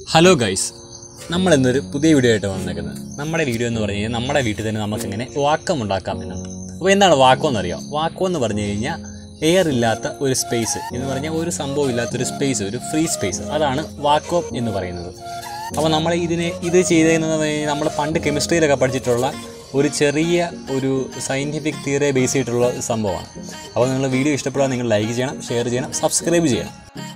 hello guys നമ്മൾ ഇന്നൊരു പുതിയ വീഡിയോ ആയിട്ട് വന്നേക്കുന്നത് നമ്മുടെ വീഡിയോ എന്ന് പറഞ്ഞു കഴിഞ്ഞാൽ നമ്മുടെ വീട്ടിൽ തന്നെ നമുക്കിങ്ങനെ വാക്കം ഉണ്ടാക്കാം എന്നാണ് അപ്പോൾ എന്താണ് വാക്കം എന്നറിയാം വാക്കം എന്ന് പറഞ്ഞു കഴിഞ്ഞാൽ എയർ ഇല്ലാത്ത ഒരു സ്പേസ് എന്ന് പറഞ്ഞാൽ ഒരു സംഭവം ഇല്ലാത്തൊരു സ്പേസ് ഒരു ഫ്രീ സ്പേസ് അതാണ് വാക്വം എന്ന് പറയുന്നത് അപ്പോൾ നമ്മൾ ഇതിനെ ഇത് ചെയ്തതെന്ന് പറഞ്ഞു കഴിഞ്ഞാൽ നമ്മൾ പണ്ട് കെമിസ്ട്രിയിലൊക്കെ പഠിച്ചിട്ടുള്ള ഒരു ചെറിയ ഒരു സയൻറ്റിഫിക് തിയറിയെ ബേസ് ചെയ്തിട്ടുള്ള സംഭവമാണ് അപ്പോൾ നിങ്ങൾ വീഡിയോ ഇഷ്ടപ്പെടാൻ നിങ്ങൾ ലൈക്ക് ചെയ്യണം ഷെയർ ചെയ്യണം സബ്സ്ക്രൈബ് ചെയ്യണം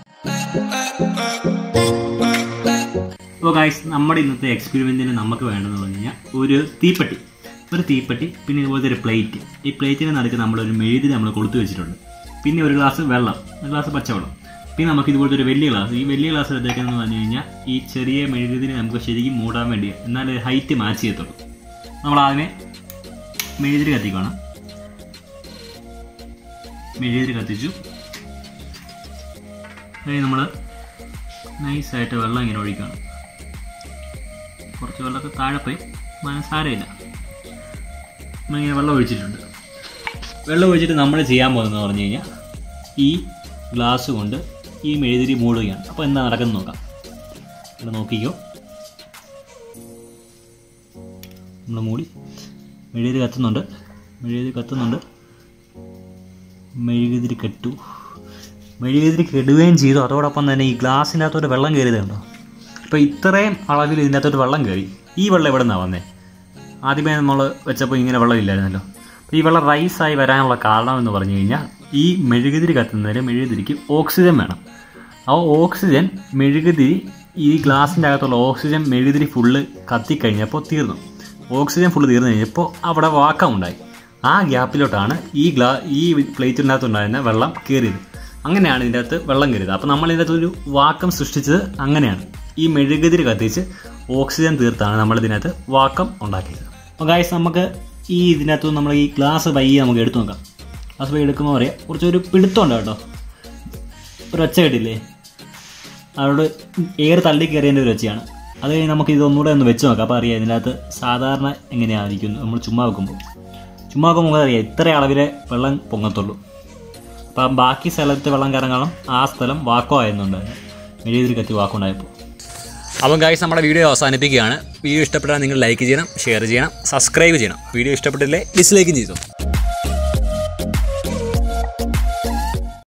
അപ്പോൾ ഗൈസ് നമ്മുടെ ഇന്നത്തെ എക്സ്പെരിമെൻറ്റിന് നമുക്ക് വേണ്ടതെന്ന് പറഞ്ഞു കഴിഞ്ഞാൽ ഒരു തീപ്പെട്ടി ഒരു തീപ്പെട്ടി പിന്നെ ഇതുപോലത്തെ ഒരു പ്ലേറ്റ് ഈ പ്ലേറ്റിന് നടുക്ക് നമ്മളൊരു മെഴുതി നമ്മൾ കൊളുത്ത് വെച്ചിട്ടുണ്ട് പിന്നെ ഒരു ഗ്ലാസ് വെള്ളം ഒരു ഗ്ലാസ് പച്ചവെള്ളം പിന്നെ നമുക്ക് ഇതുപോലത്തെ ഒരു വലിയ ഗ്ലാസ് ഈ വലിയ ഗ്ലാസ് എടുത്തേക്കെന്ന് പറഞ്ഞു കഴിഞ്ഞാൽ ഈ ചെറിയ മെഴുകുതിനെ നമുക്ക് ശരിക്കും മൂടാൻ വേണ്ടി എന്നാലേ ഹൈറ്റ് മാച്ച് ചെയ്യത്തുള്ളൂ നമ്മൾ ആദ്യമേ മെഴുതിരി കത്തിക്കണം മെഴുതിരി കത്തിച്ചു നമ്മൾ നൈസായിട്ട് വെള്ളം ഇങ്ങനെ ഒഴിക്കണം കുറച്ച് വെള്ളമൊക്കെ താഴെ പോയി മനസ്സാരമില്ല നമ്മളിങ്ങനെ വെള്ളം ഒഴിച്ചിട്ടുണ്ട് വെള്ളം ഒഴിച്ചിട്ട് നമ്മൾ ചെയ്യാൻ പോകുന്നതെന്ന് പറഞ്ഞു കഴിഞ്ഞാൽ ഈ ഗ്ലാസ് കൊണ്ട് ഈ മെഴുതിരി മൂടുകയാണ് അപ്പോൾ എന്താ നടക്കുന്നത് നോക്കാം ഇവിടെ നോക്കിക്കോ നമ്മൾ മൂടി മെഴുകുതിരി കത്തുന്നുണ്ട് മെഴുകുതിരി കത്തുന്നുണ്ട് മെഴുകുതിരി കെട്ടു മെഴുകുതിരി കെടുകയും ചെയ്തു അതോടൊപ്പം തന്നെ ഈ ഗ്ലാസ്സിനകത്തോട്ട് വെള്ളം കയറിയത് കണ്ടോ ഇപ്പോൾ ഇത്രയും അളവിൽ ഇതിനകത്തോട്ട് വെള്ളം കയറി ഈ വെള്ളം എവിടെ നിന്നാണ് വന്നേ ആദ്യമേ നമ്മൾ വെച്ചപ്പോൾ ഇങ്ങനെ വെള്ളം ഇല്ലായിരുന്നല്ലോ അപ്പോൾ ഈ വെള്ളം റൈസായി വരാനുള്ള കാരണം എന്ന് പറഞ്ഞു കഴിഞ്ഞാൽ ഈ മെഴുകുതിരി കത്തുന്നതിന് മെഴുകുതിരിക്ക് ഓക്സിജൻ വേണം ആ ഓക്സിജൻ മെഴുകുതിരി ഈ ഗ്ലാസിൻ്റെ അകത്തുള്ള ഓക്സിജൻ മെഴുകുതിരി ഫുള്ള് കത്തിക്കഴിഞ്ഞപ്പോൾ തീർന്നു ഓക്സിജൻ ഫുള്ള് തീർന്നു കഴിഞ്ഞപ്പോൾ അവിടെ വാക്കമുണ്ടായി ആ ഗ്യാപ്പിലോട്ടാണ് ഈ ഗ്ലാ ഈ പ്ലേറ്റിനകത്തുണ്ടായിരുന്ന വെള്ളം കയറിയത് അങ്ങനെയാണ് ഇതിൻ്റെ അകത്ത് വെള്ളം കയറിയത് അപ്പോൾ നമ്മൾ ഇതിൻ്റെ അകത്ത് ഒരു വാക്കം സൃഷ്ടിച്ചത് അങ്ങനെയാണ് ഈ മെഴുകുതിരി കത്തിച്ച് ഓക്സിജൻ തീർത്താണ് നമ്മൾ ഇതിനകത്ത് വാക്കം ഉണ്ടാക്കിയത് അപ്പോൾ ഗായ്സ് നമുക്ക് ഈ ഇതിനകത്ത് നമ്മൾ ഈ ഗ്ലാസ് പയ്യെ നമുക്ക് എടുത്തു നോക്കാം ഗ്ലാസ് പയ്യെ എടുക്കുമ്പോൾ പറയാം കുറച്ചൊരു പിടുത്തമുണ്ട് കേട്ടോ ഒരു ഒച്ച കേട്ടില്ലേ അവിടെ എയർ തള്ളി കയറിയതിൻ്റെ ഒരു ഒച്ചയാണ് അത് കഴിഞ്ഞ് നമുക്ക് ഇതൊന്നുകൂടെ ഒന്ന് വെച്ച് നോക്കാം അപ്പോൾ അറിയാം ഇതിനകത്ത് സാധാരണ എങ്ങനെയായിരിക്കും നമ്മൾ ചുമ്മാ വെക്കുമ്പോൾ ചുമ്മാ വെക്കുമ്പോൾ അറിയാം ഇത്ര അളവിലെ വെള്ളം പൊങ്ങത്തുള്ളൂ അപ്പം ബാക്കി സ്ഥലത്ത് വെള്ളം കയറാൻ കാണും ആ സ്ഥലം വാക്കോ ആയിരുന്നുണ്ട് മെഴുകുതിരി കത്തി വാക്കോ ഉണ്ടായപ്പോൾ അപ്പം ഗായ്സ് നമ്മുടെ വീഡിയോ അവസാനിപ്പിക്കുകയാണ് വീഡിയോ ഇഷ്ടപ്പെട്ടാൽ നിങ്ങൾ ലൈക്ക് ചെയ്യണം ഷെയർ ചെയ്യണം സബ്സ്ക്രൈബ് ചെയ്യണം വീഡിയോ ഇഷ്ടപ്പെട്ടില്ലേ ഡിസ്ലൈക്കും ചെയ്തു